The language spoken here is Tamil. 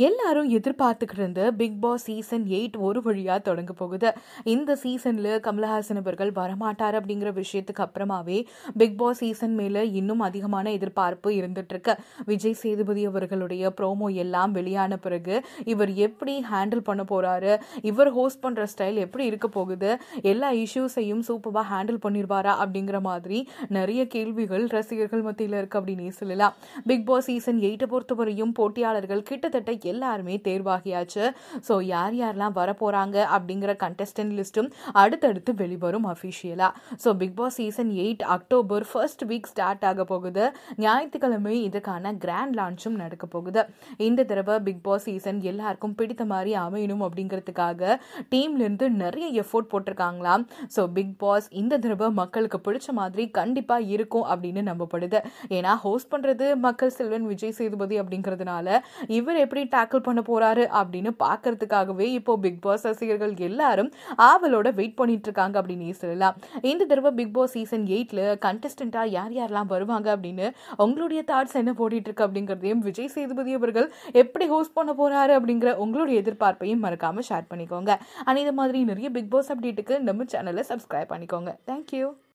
எல்லாரும் எதிர்பார்த்துக்கிட்டு இருந்த பிக் பாஸ் சீசன் எயிட் ஒரு வழியா தொடங்க போகுது இந்த சீசன்ல கமலஹாசன் அவர்கள் வரமாட்டார் அப்படிங்கிற விஷயத்துக்கு அப்புறமாவே பிக் பாஸ் சீசன் மேல இன்னும் அதிகமான எதிர்பார்ப்பு இருந்துட்டு இருக்கு விஜய் சேதுபதி அவர்களுடைய ப்ரோமோ எல்லாம் வெளியான பிறகு இவர் எப்படி ஹேண்டில் பண்ண போறாரு இவர் ஹோஸ்ட் பண்ற ஸ்டைல் எப்படி இருக்க போகுது எல்லா இஷ்யூஸையும் சூப்பரா ஹேண்டில் பண்ணிடுவாரா அப்படிங்கிற மாதிரி நிறைய கேள்விகள் ரசிகர்கள் மத்தியில் இருக்கு அப்படின்னு சொல்லலாம் பிக் பாஸ் சீசன் எயிட்டை பொறுத்தவரையும் போட்டியாளர்கள் கிட்டத்தட்ட எல்லாருமே தேர்வாகியாச்சு ஸோ யார் யாரெல்லாம் வரப்போறாங்க அப்படிங்கிற கண்டெஸ்டன்ட் லிஸ்ட்டும் அடுத்தடுத்து வெளிவரும் அஃபிஷியலா so Bigg Boss season eight October first week start ஆக போகுது ஞாயிற்றுக்கிழமை இதுக்கான கிராண்ட் லான்ச்சும் நடக்க போகுது இந்த தடவை பிக் பாஸ் சீசன் எல்லாருக்கும் பிடித்த மாதிரி அமையணும் அப்படிங்கிறதுக்காக டீம்ல இருந்து நிறைய எஃபோர்ட் போட்டிருக்காங்களாம் ஸோ பிக் பாஸ் இந்த தடவை மக்களுக்கு பிடிச்ச மாதிரி கண்டிப்பா இருக்கும் அப்படின்னு நம்பப்படுது ஏன்னா ஹோஸ்ட் பண்றது மக்கள் செல்வன் விஜய் சேதுபதி அப்படிங்கிறதுனால இவர் எப்படி டேக்கிள் பண்ண போறாரு அப்படின்னு பார்க்கறதுக்காகவே இப்போ பிக் பாஸ் ரசிகர்கள் எல்லாரும் ஆவலோட வெயிட் பண்ணிட்டு இருக்காங்க அப்படின்னு சொல்லலாம் இந்த தடவை பிக் பாஸ் சீசன் எயிட்ல கண்டஸ்டண்டா யார் யாரெல்லாம் வருவாங்க அப்படின்னு உங்களுடைய தாட்ஸ் என்ன போட்டிட்டு இருக்கு அப்படிங்கிறதையும் விஜய் சேதுபதி அவர்கள் எப்படி ஹோஸ்ட் பண்ண போறாரு அப்படிங்கிற உங்களுடைய எதிர்பார்ப்பையும் மறக்காம ஷேர் பண்ணிக்கோங்க அண்ட் இது மாதிரி நிறைய பிக் பாஸ் அப்டேட்டுக்கு நம்ம சேனலை சப்ஸ்கிரைப் பண்ணிக்கோங்க தேங்க்யூ